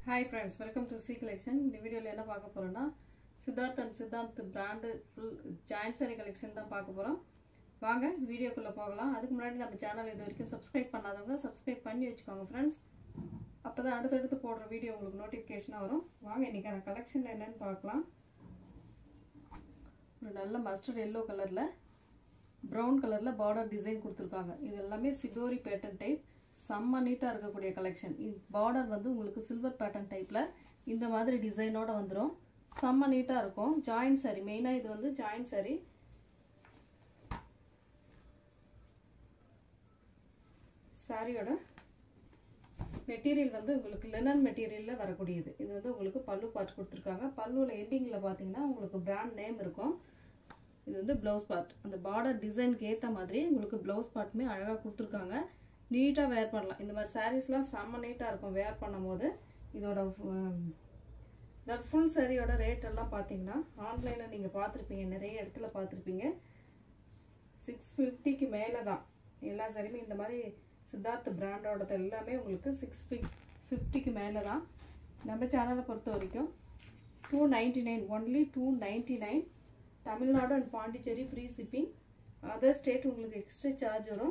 hi friends welcome to C collection இந்த வீடியோவில் என்ன பார்க்க போகிறோன்னா Siddharth and Siddharth brand full joint sari collection தான் பார்க்க போகிறோம் வாங்க வீடியோக்குள்ளே போகலாம் அதுக்கு முன்னாடி நம்ம சேனல் இது வரைக்கும் சப்ஸ்கிரைப் பண்ணாதவங்க சப்ஸ்கிரைப் பண்ணி வச்சுக்கோங்க ஃப்ரெண்ட்ஸ் அப்போ தான் அடுத்தடுத்து போடுற வீடியோ உங்களுக்கு நோட்டிஃபிகேஷனாக வரும் வாங்க இன்றைக்கான கலெக்ஷன் என்னன்னு பார்க்கலாம் ஒரு நல்ல மஸ்டர்ட் எல்லோ கலரில் ப்ரௌன் கலரில் பார்டர் டிசைன் கொடுத்துருக்காங்க இது எல்லாமே சிதோரி பேட்டர்ன் டைப் செம்ம நீட்டாக இருக்கக்கூடிய கலெக்ஷன் பார்டர் வந்து உங்களுக்கு சில்வர் பேட்டர்ன் டைப்பில் இந்த மாதிரி டிசைனோட வந்துடும் செம்ம நீட்டாக இருக்கும் ஜாயின்ட் சாரி மெயினாக இது வந்து ஜாயின்ட் சாரி சாரியோட மெட்டீரியல் வந்து உங்களுக்கு லெனன் மெட்டீரியலில் வரக்கூடியது இது வந்து உங்களுக்கு பல்லு பார்ட் கொடுத்துருக்காங்க பல்லுவில் எண்டிங்கில் பார்த்தீங்கன்னா உங்களுக்கு பிராண்ட் நேம் இருக்கும் இது வந்து ப்ளவுஸ் பார்ட் அந்த பார்டர் டிசைனுக்கு ஏற்ற மாதிரி உங்களுக்கு ப்ளவுஸ் பார்ட்டுமே அழகாக கொடுத்துருக்காங்க நீட்டாக வேர் பண்ணலாம் இந்த மாதிரி சாரீஸ்லாம் செம்ம நீட்டாக இருக்கும் வேர் பண்ணும் போது இதோட இதோட ஃபுல் சாரியோட ரேட் எல்லாம் பார்த்தீங்கன்னா ஆன்லைனில் நீங்கள் பார்த்துருப்பீங்க நிறைய இடத்துல பார்த்துருப்பீங்க சிக்ஸ் ஃபிஃப்டிக்கு மேலே தான் எல்லா சாரியுமே இந்த மாதிரி சித்தார்த் பிராண்டோடது எல்லாமே உங்களுக்கு சிக்ஸ் ஃபிஃப்டிக்கு மேலே தான் நம்ம சேனலை பொறுத்த வரைக்கும் two ninety nine only two ninety nine Tamil Nadu and Pondicherry free shipping other state உங்களுக்கு எக்ஸ்ட்ரா சார்ஜ் வரும்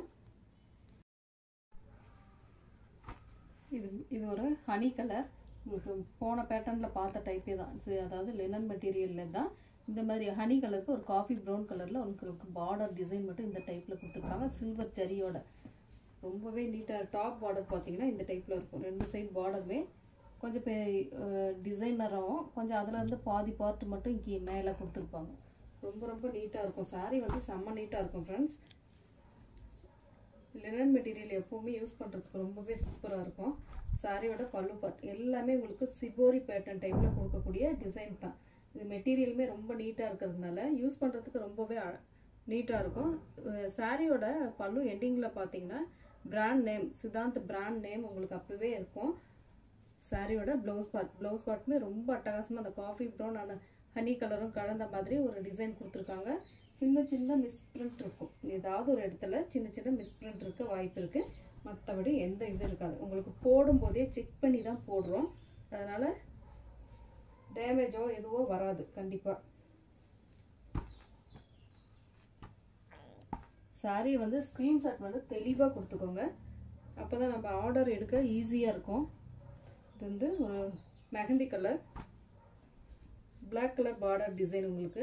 இது இது ஒரு ஹனி கலர் உங்களுக்கு போன பேட்டர்னில் பார்த்த டைப்பே தான் அதாவது லெனன் மெட்டீரியலில் தான் இந்த மாதிரி ஹனி கலருக்கு ஒரு காஃபி ப்ரௌன் கலரில் உங்களுக்கு பார்டர் டிசைன் மட்டும் இந்த டைப்பில் கொடுத்துருக்காங்க சில்வர் ஜரியோட ரொம்பவே நீட்டாக டாப் பார்டர் பார்த்தீங்கன்னா இந்த டைப்பில் இருக்கும் ரெண்டு சைடு பார்டருமே கொஞ்சம் பே டிசைனராகவும் கொஞ்சம் அதில் இருந்து பாதி பார்ட் மட்டும் இங்கே மேலே கொடுத்துருப்பாங்க ரொம்ப ரொம்ப நீட்டாக இருக்கும் சாரீ வந்து செம்ம நீட்டாக இருக்கும் ஃப்ரெண்ட்ஸ் லினன் மெட்டீரியல் எப்போவுமே யூஸ் பண்ணுறதுக்கு ரொம்பவே சூப்பராக இருக்கும் சாரியோட பல்லு பார்ட் எல்லாமே உங்களுக்கு சிபோரி பேட்டர்ன் டைப்பில் கொடுக்கக்கூடிய டிசைன் தான் இது மெட்டீரியலுமே ரொம்ப நீட்டாக இருக்கிறதுனால யூஸ் பண்ணுறதுக்கு ரொம்பவே நீட்டாக இருக்கும் சாரியோட பல்லு எண்டிங்கில் பார்த்தீங்கன்னா brand name Siddhant brand name உங்களுக்கு அப்பவே இருக்கும் சாரியோட ப்ளவுஸ் பார்ட் ப்ளவுஸ் பார்ட்டுமே ரொம்ப அட்டகாசமாக அந்த காஃபி ப்ரௌன் அந்த ஹனி கலரும் கலந்த மாதிரி ஒரு டிசைன் கொடுத்துருக்காங்க சின்ன சின்ன மிஸ்பிரிண்ட் இருக்கும் ஏதாவது ஒரு இடத்துல சின்ன சின்ன மிஸ்பிரிண்ட் இருக்க வாய்ப்பு இருக்குது மற்றபடி எந்த இது இருக்காது உங்களுக்கு போடும்போதே செக் பண்ணி தான் போடுறோம் அதனால் டேமேஜோ எதுவோ வராது கண்டிப்பாக சாரி வந்து ஸ்க்ரீன்ஷாட் வந்து தெளிவாக கொடுத்துக்கோங்க அப்போ தான் நம்ம ஆர்டர் எடுக்க ஈஸியாக இருக்கும் இது வந்து ஒரு mehndi colour black colour border design உங்களுக்கு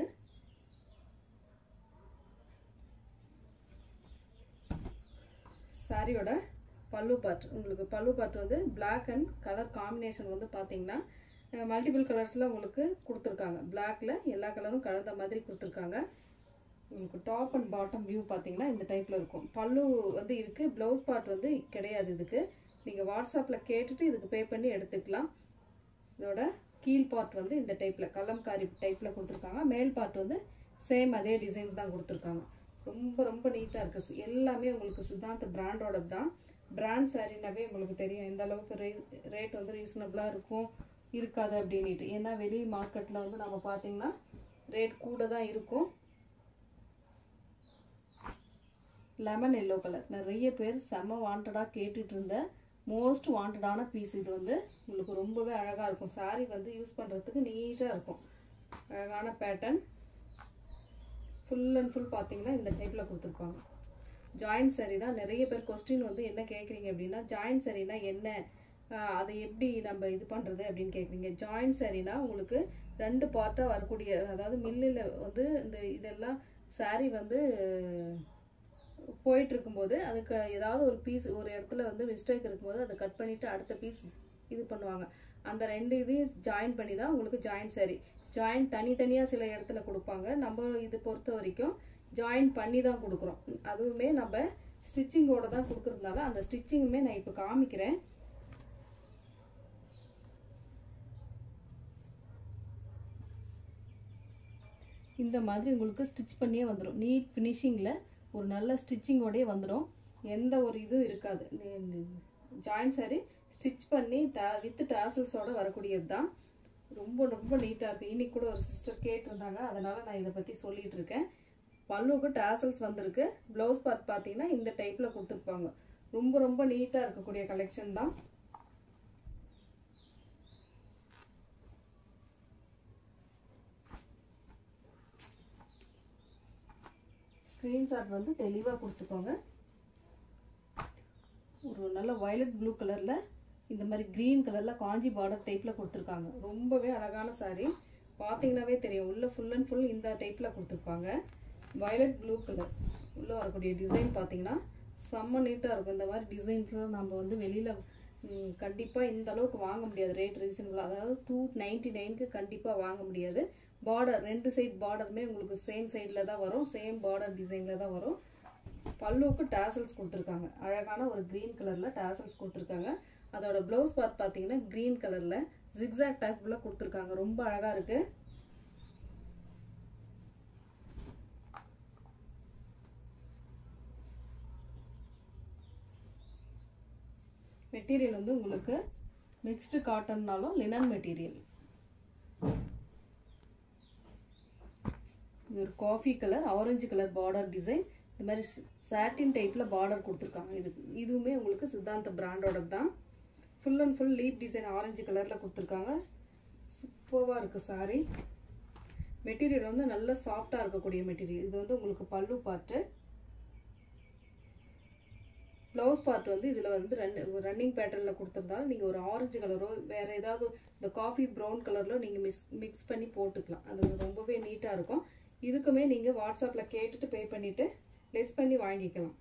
சாரியோட பல்லு பார்ட் உங்களுக்கு பல்லு பார்ட் வந்து பிளாக் அண்ட் கலர் காம்பினேஷன் வந்து பார்த்தீங்கன்னா மல்டிபிள் கலர்ஸில் உங்களுக்கு கொடுத்துருக்காங்க பிளாக்ல எல்லா கலரும் கலந்த மாதிரி கொடுத்துருக்காங்க உங்களுக்கு டாப் அண்ட் பாட்டம் வியூ பார்த்தீங்கன்னா இந்த டைப்பில் இருக்கும் பல்லு வந்து இருக்குது ப்ளவுஸ் பார்ட் வந்து கிடையாது இதுக்கு நீங்கள் வாட்ஸ்அப்பில் கேட்டுட்டு இதுக்கு பே பண்ணி எடுத்துக்கலாம் இதோட கீழ் பார்ட் வந்து இந்த டைப்பில் கலம்காரி டைப்பில் கொடுத்துருக்காங்க மேல் பார்ட் வந்து சேம் அதே டிசைன் தான் கொடுத்துருக்காங்க ரொம்ப ரொம்ப நீட்டாக இருக்குது எல்லாமே உங்களுக்கு சித்தாந்த பிராண்டோட தான் பிராண்ட் சாரினாவே உங்களுக்கு தெரியும் எந்த அளவுக்கு ரே ரேட் வந்து ரீசனபிளாக இருக்கும் இருக்காது அப்படின்ட்டு ஏன்னா வெளி மார்க்கெட்டில் வந்து நம்ம பார்த்தீங்கன்னா ரேட் கூட தான் இருக்கும் லெமன் எல்லோ கலர் நிறைய பேர் செம்ம வாண்டடாக கேட்டுட்டு இருந்த மோஸ்ட் வாண்டடான பீஸ் இது வந்து உங்களுக்கு ரொம்பவே அழகாக இருக்கும் சாரீ வந்து யூஸ் பண்ணுறதுக்கு நீட்டாக இருக்கும் அழகான பேட்டர்ன் ஃபுல் அண்ட் ஃபுல் பார்த்தீங்கன்னா இந்த டைப்பில் கொடுத்துருப்பாங்க ஜாயின்ட் சரி தான் நிறைய பேர் கொஸ்டின் வந்து என்ன கேட்குறீங்க அப்படின்னா ஜாயின்ட் சரினா என்ன அதை எப்படி நம்ம இது பண்ணுறது அப்படின்னு கேட்குறீங்க ஜாயின்ட் சரினா உங்களுக்கு ரெண்டு பார்ட்டாக வரக்கூடிய அதாவது மில்லில் வந்து இந்த இதெல்லாம் சாரீ வந்து போயிட்டு இருக்கும்போது அதுக்கு ஏதாவது ஒரு பீஸ் ஒரு இடத்துல வந்து மிஸ்டேக் இருக்கும்போது அதை கட் பண்ணிவிட்டு அடுத்த பீஸ் இது பண்ணுவாங்க அந்த ரெண்டு இதையும் ஜாயின் பண்ணி தான் உங்களுக்கு ஜாயின்ட் சரி ஜாயின் தனித்தனியாக சில இடத்துல கொடுப்பாங்க நம்ம இது பொறுத்த வரைக்கும் ஜாயின் பண்ணி தான் கொடுக்குறோம் அதுவுமே நம்ம ஸ்டிச்சிங்கோட தான் கொடுக்குறதுனால அந்த ஸ்டிச்சிங்குமே நான் இப்போ காமிக்கிறேன் இந்த மாதிரி உங்களுக்கு ஸ்டிச் பண்ணியே வந்துடும் நீட் ஃபினிஷிங்கில் ஒரு நல்ல ஸ்டிச்சிங்கோடயே வந்துடும் எந்த ஒரு இதுவும் இருக்காது ஜாயின் சாரி ஸ்டிச் பண்ணி டா வித் டாசல்ஸோட வரக்கூடியது தான் ரொம்ப ரொம்ப நீட்டாக இருக்கும் இன்னைக்கு கூட ஒரு சிஸ்டர் கேட்டிருந்தாங்க அதனால் நான் இதை பற்றி சொல்லிகிட்டு இருக்கேன் பல்லுக்கு டாசல்ஸ் வந்திருக்கு ப்ளவுஸ் பார்ட் பார்த்தீங்கன்னா இந்த டைப்பில் கொடுத்துருப்பாங்க ரொம்ப ரொம்ப நீட்டாக இருக்கக்கூடிய கலெக்ஷன் தான் ஸ்க்ரீன்ஷாட் வந்து தெளிவாக கொடுத்துக்கோங்க ஒரு நல்ல வயலட் ப்ளூ கலரில் இந்த மாதிரி க்ரீன் கலரில் காஞ்சி பார்டர் டைப்பில் கொடுத்துருக்காங்க ரொம்பவே அழகான saree பார்த்தீங்கன்னாவே தெரியும் உள்ள ஃபுல் அண்ட் ஃபுல் இந்த டைப்பில் கொடுத்துருப்பாங்க வயலட் ப்ளூ கலர் உள்ளே வரக்கூடிய டிசைன் பார்த்தீங்கன்னா செம்ம நீட்டாக இருக்கும் இந்த மாதிரி டிசைன்ஸ்லாம் நம்ம வந்து வெளியில் கண்டிப்பாக இந்த அளவுக்கு வாங்க முடியாது ரேட் ரீசனபிள் அதாவது டூ நைன்டி நைனுக்கு கண்டிப்பாக வாங்க முடியாது பார்டர் ரெண்டு சைட் பார்டருமே உங்களுக்கு சேம் சைடில் தான் வரும் சேம் பார்டர் டிசைனில் தான் வரும் பல்லுவுக்கு டேசல்ஸ் கொடுத்துருக்காங்க அழகான ஒரு க்ரீன் கலரில் டேசல்ஸ் கொடுத்துருக்காங்க அதோட ப்ளவுஸ் பார்ட் பார்த்தீங்கன்னா க்ரீன் கலரில் ஜிக்ஸாக் டைப்பில் கொடுத்துருக்காங்க ரொம்ப அழகாக இருக்குது மெட்டீரியல் வந்து உங்களுக்கு மிக்ஸ்டு காட்டன்னாலும் லினன் மெட்டீரியல் இது ஒரு coffee colour orange colour border design இந்த மாதிரி சாட்டின் டைப்பில் பார்டர் கொடுத்துருக்காங்க இது இதுவுமே உங்களுக்கு சித்தாந்த பிராண்டோட தான் full and full leaf design orange கலரில் கொடுத்துருக்காங்க சூப்பராக இருக்குது சாரி மெட்டீரியல் வந்து நல்ல சாஃப்டாக இருக்கக்கூடிய மெட்டீரியல் இது வந்து உங்களுக்கு பல்லு பார்ட்டு ப்ளவுஸ் பார்ட் வந்து இதில் வந்து ரன் ரன்னிங் பேட்டர்னில் கொடுத்துருந்தாலும் நீங்கள் ஒரு ஆரஞ்சு கலரோ வேறு ஏதாவது இந்த காஃபி ப்ரௌன் கலரில் நீங்கள் மிக்ஸ் மிக்ஸ் பண்ணி போட்டுக்கலாம் அது ரொம்பவே நீட்டாக இருக்கும் இதுக்குமே நீங்கள் வாட்ஸ்அப்பில் கேட்டுட்டு பே பண்ணிவிட்டு லெஸ் பண்ணி வாங்கிக்கலாம்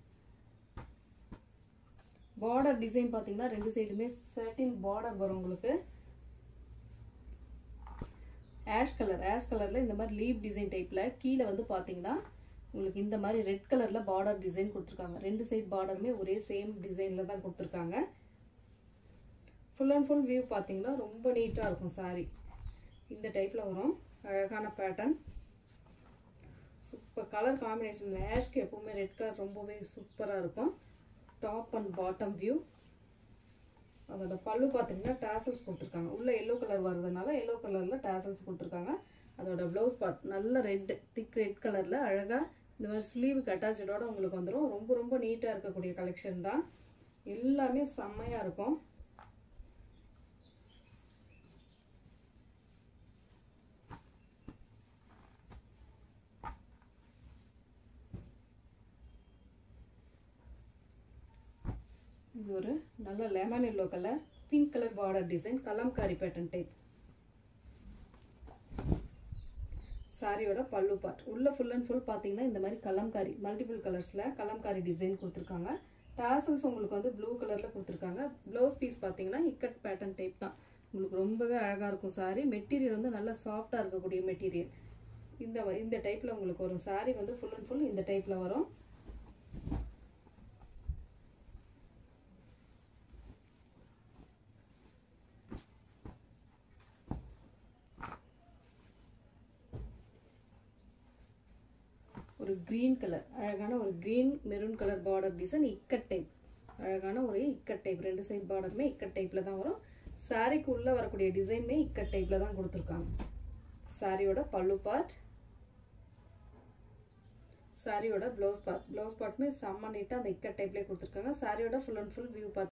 பார்டர் டிசைன் பார்த்தீங்கன்னா ரெண்டு சைடுமே சர்டின் பார்டர் வரும் உங்களுக்கு ஆஷ் கலர் ஆஷ் கலரில் இந்த மாதிரி லீவ் டிசைன் டைப்பில் கீழே வந்து பார்த்தீங்கன்னா உங்களுக்கு இந்த மாதிரி ரெட் கலரில் பார்டர் டிசைன் கொடுத்துருக்காங்க ரெண்டு சைட் பார்டருமே ஒரே சேம் டிசைனில் தான் கொடுத்துருக்காங்க ஃபுல் அண்ட் ஃபுல் வியூ பார்த்தீங்கன்னா ரொம்ப நீட்டாக இருக்கும் சாரி இந்த டைப்பில் வரும் அழகான பேட்டர்ன் சூப்பர் கலர் காம்பினேஷன் ஆஷ்க்கு எப்போவுமே ரெட் கலர் ரொம்பவே சூப்பராக இருக்கும் டாப் அண்ட் பாட்டம் வியூ அதோட பல்லு பார்த்தீங்கன்னா டேசல்ஸ் கொடுத்துருக்காங்க உள்ள எல்லோ கலர் வர்றதுனால எல்லோ கலரில் டேசல்ஸ் கொடுத்துருக்காங்க அதோட ப்ளவுஸ் பார்ட் நல்ல ரெட் திக் ரெட் கலரில் அழகாக இந்த மாதிரி ஸ்லீவுக்கு அட்டாச்சோட உங்களுக்கு வந்துடும் ரொம்ப ரொம்ப நீட்டாக இருக்கக்கூடிய கலெக்ஷன் தான் எல்லாமே செம்மையாக இருக்கும் இது ஒரு நல்ல lemon yellow colour pink colour border design kalamkari pattern type சாரியோட பல்லு பார்ட் உள்ள ஃபுல் அண்ட் ஃபுல் பார்த்தீங்கன்னா இந்த மாதிரி கலம்காரி மல்டிபிள் கலர்ஸில் கலம்காரி டிசைன் கொடுத்துருக்காங்க டாசல்ஸ் உங்களுக்கு வந்து ப்ளூ கலரில் கொடுத்துருக்காங்க ப்ளவுஸ் பீஸ் பார்த்தீங்கன்னா இக்கட் பேட்டர்ன் டைப் தான் உங்களுக்கு ரொம்பவே அழகாக இருக்கும் சாரி மெட்டீரியல் வந்து நல்லா சாஃப்டாக இருக்கக்கூடிய மெட்டீரியல் இந்த இந்த டைப்பில் உங்களுக்கு வரும் சாரி வந்து ஃபுல் அண்ட் ஃபுல் இந்த டைப்பில் வரும் ஒரு க்ரீன் கலர் அழகான ஒரு green maroon colour border design ikat type அழகான ஒரு இக்கட் டைப் ரெண்டு சைட் பார்டருமே இக்கட் டைப்பில் தான் வரும் சாரிக்கு உள்ளே வரக்கூடிய டிசைனுமே இக்கட் டைப்பில் தான் கொடுத்துருக்காங்க சாரியோட பல்லு பார்ட் சாரியோட ப்ளவுஸ் பார்ட் ப்ளவுஸ் பார்ட்டுமே செம்ம நீட்டாக அந்த இக்கட் டைப்லேயே கொடுத்துருக்காங்க சாரியோட ஃபுல் அண்ட் ஃபுல் வியூ பார்த்து